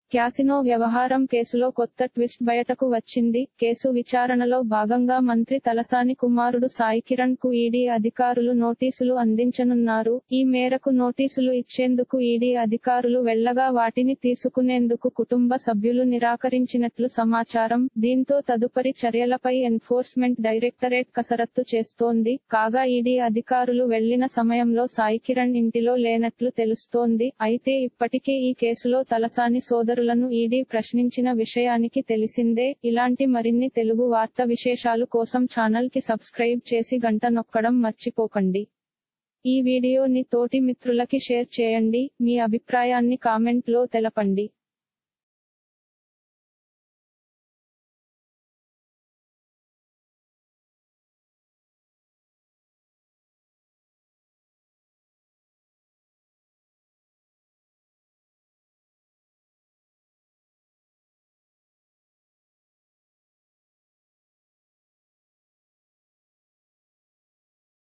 casino వ్యవహారం కేసులో కొత్త ట్విస్ట్ బయటకు వచ్చింది కేసు విచారణలో భాగంగా మంత్రి తలసాని కుమారుడు సాయి కిరణ్ కు ఈడీ అధికారులు నోటీసులు అందించనున్నారు ఈ మేరకు నోటీసులు ఇచ్చేందుకు ఈడీ అధికారులు వెళ్లగా వాటిని తీసుకునేందుకు కుటుంబ సభ్యులు నిరాకరించినట్లు సమాచారం దీంతో తదుపరి చర్యలపై ఎన్ఫోర్స్మెంట్ డైరెక్టరేట్ కసరత్తు చేస్తోంది కాగా ఈడీ అధికారులు వెళ్లిన సమయంలో సాయి కిరణ్ ఇంటిలో లేనట్లు తెలుస్తోంది అయితే ఇప్పటికే ఈ కేసులో తలసాని సోదరులను ఈడీ ప్రశ్నించిన విషయానికి తెలిసిందే ఇలాంటి మరిన్ని తెలుగు వార్త విశేషాలు కోసం ఛానల్ కి సబ్స్క్రైబ్ చేసి గంట నొక్కడం మర్చిపోకండి ఈ వీడియోని తోటి మిత్రులకి షేర్ చేయండి మీ అభిప్రాయాన్ని కామెంట్ లో తెలపండి